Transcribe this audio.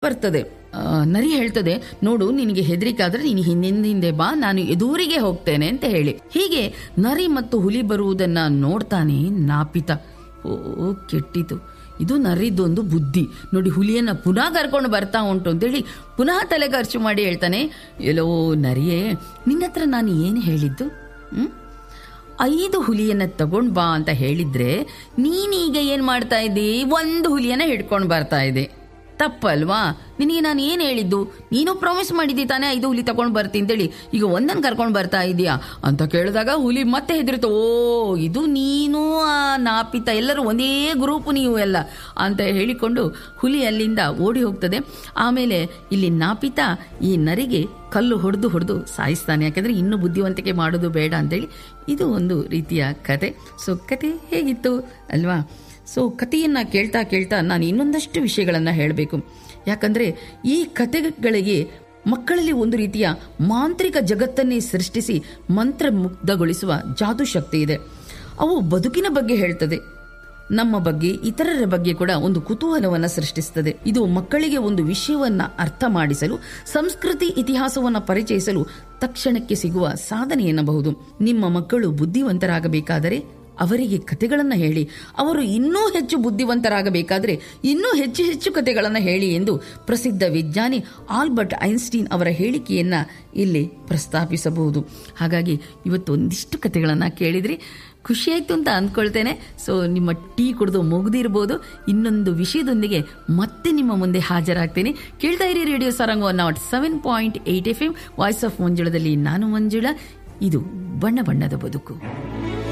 ಬರ್ತದೆ ಆ, ನರಿ ಹೇಳ್ತದೆ ನೋಡು ನಿನಗೆ ಹೆದರಿಕೆ ಆದ್ರೆ ನೀನು ಹಿಂದಿಂದ ಹಿಂದೆ ಬಾ ನಾನು ಎದುರಿಗೆ ಹೋಗ್ತೇನೆ ಅಂತ ಹೇಳಿ ಹೀಗೆ ನರಿ ಮತ್ತು ಹುಲಿ ಬರುವುದನ್ನ ನೋಡ್ತಾನೆ ನಾಪಿತ ಓ ಕೆಟ್ಟಿತು ಇದು ನರಿದೊಂದು ಬುದ್ಧಿ ನೋಡಿ ಹುಲಿಯನ್ನ ಪುನಃ ಕರ್ಕೊಂಡು ಬರ್ತಾ ಉಂಟು ಅಂತೇಳಿ ಪುನಃ ತಲೆ ಖರ್ಚು ಮಾಡಿ ಹೇಳ್ತಾನೆ ಎಲ್ಲೋ ನರಿಯೇ ನಿನ್ನ ಹತ್ರ ನಾನು ಏನು ಹೇಳಿದ್ದು ಹ್ಮ್ ಐದು ಹುಲಿಯನ್ನ ತಗೊಂಡ್ ಬಾ ಅಂತ ಹೇಳಿದ್ರೆ ನೀನೀಗ ಏನ್ ಮಾಡ್ತಾ ಇದ್ದಿ ಒಂದು ಹುಲಿಯನ್ನ ಹಿಡ್ಕೊಂಡು ಬರ್ತಾ ಇದ್ದೆ ತಪ್ಪಲ್ವಾ ನಿನಗೆ ನಾನು ಏನು ಹೇಳಿದ್ದು ನೀನು ಪ್ರಾಮಿಸ್ ಮಾಡಿದ್ದಿ ತಾನೇ ಐದು ಹುಲಿ ತಗೊಂಡು ಬರ್ತೀನಿ ಅಂತೇಳಿ ಈಗ ಒಂದನ್ನು ಕರ್ಕೊಂಡು ಬರ್ತಾ ಇದೀಯಾ ಅಂತ ಕೇಳಿದಾಗ ಹುಲಿ ಮತ್ತೆ ಹೆದರಿತು ಓ ಇದು ನೀನು ಆ ನಾಪಿತ ಎಲ್ಲರೂ ಒಂದೇ ಗ್ರೂಪ್ ನೀವು ಎಲ್ಲ ಅಂತ ಹೇಳಿಕೊಂಡು ಹುಲಿ ಅಲ್ಲಿಂದ ಓಡಿ ಹೋಗ್ತದೆ ಆಮೇಲೆ ಇಲ್ಲಿ ನಾಪಿತ ಈ ನರಿಗೆ ಕಲ್ಲು ಹೊಡೆದು ಹೊಡೆದು ಸಾಯಿಸ್ತಾನೆ ಯಾಕಂದ್ರೆ ಇನ್ನು ಬುದ್ಧಿವಂತಿಕೆ ಮಾಡೋದು ಬೇಡ ಅಂತೇಳಿ ಇದು ಒಂದು ರೀತಿಯ ಕತೆ ಸೊ ಕತೆ ಹೇಗಿತ್ತು ಅಲ್ವಾ ಸೊ ಕಥೆಯನ್ನ ಕೇಳ್ತಾ ಕೇಳ್ತಾ ನಾನು ಇನ್ನೊಂದಷ್ಟು ವಿಷಯಗಳನ್ನು ಹೇಳಬೇಕು ಯಾಕಂದ್ರೆ ಈ ಕತೆಗಳಿಗೆ ಮಕ್ಕಳಲ್ಲಿ ಒಂದು ರೀತಿಯ ಮಾಂತ್ರಿಕ ಜಗತ್ತನ್ನೇ ಸೃಷ್ಟಿಸಿ ಮಂತ್ರಮುಗ್ಧಗೊಳಿಸುವ ಜಾದು ಶಕ್ತಿ ಇದೆ ಅವು ಬದುಕಿನ ಬಗ್ಗೆ ಹೇಳ್ತದೆ ನಮ್ಮ ಬಗ್ಗೆ ಇತರರ ಬಗ್ಗೆ ಕೂಡ ಒಂದು ಕುತೂಹಲವನ್ನ ಸೃಷ್ಟಿಸುತ್ತದೆ ಇದು ಮಕ್ಕಳಿಗೆ ಒಂದು ವಿಷಯವನ್ನ ಅರ್ಥ ಮಾಡಿಸಲು ಸಂಸ್ಕೃತಿ ಇತಿಹಾಸವನ್ನ ಪರಿಚಯಿಸಲು ತಕ್ಷಣಕ್ಕೆ ಸಿಗುವ ಸಾಧನೆ ಎನ್ನಬಹುದು ನಿಮ್ಮ ಮಕ್ಕಳು ಬುದ್ಧಿವಂತರಾಗಬೇಕಾದರೆ ಅವರಿಗೆ ಕತೆಗಳನ್ನು ಹೇಳಿ ಅವರು ಇನ್ನೂ ಹೆಚ್ಚು ಬುದ್ಧಿವಂತರಾಗಬೇಕಾದ್ರೆ ಇನ್ನೂ ಹೆಚ್ಚು ಹೆಚ್ಚು ಕತೆಗಳನ್ನು ಹೇಳಿ ಎಂದು ಪ್ರಸಿದ್ಧ ವಿಜ್ಞಾನಿ ಆಲ್ಬರ್ಟ್ ಐನ್ಸ್ಟೀನ್ ಅವರ ಹೇಳಿಕೆಯನ್ನ ಇಲ್ಲಿ ಪ್ರಸ್ತಾಪಿಸಬಹುದು ಹಾಗಾಗಿ ಇವತ್ತು ಒಂದಿಷ್ಟು ಕತೆಗಳನ್ನು ಕೇಳಿದ್ರಿ ಖುಷಿಯಾಯ್ತು ಅಂತ ಅಂದ್ಕೊಳ್ತೇನೆ ಸೊ ನಿಮ್ಮ ಟೀ ಕುಡಿದು ಮುಗ್ದಿರ್ಬೋದು ಇನ್ನೊಂದು ವಿಷಯದೊಂದಿಗೆ ಮತ್ತೆ ನಿಮ್ಮ ಮುಂದೆ ಹಾಜರಾಗ್ತೇನೆ ಕೇಳ್ತಾ ಇರಿ radio Sarang nought seven point eight F M voice of ಮಂಜುಳದಲ್ಲಿ ನಾನು ಮಂಜುಳ ಇದು ಬಣ್ಣ ಬಣ್ಣದ ಬದುಕು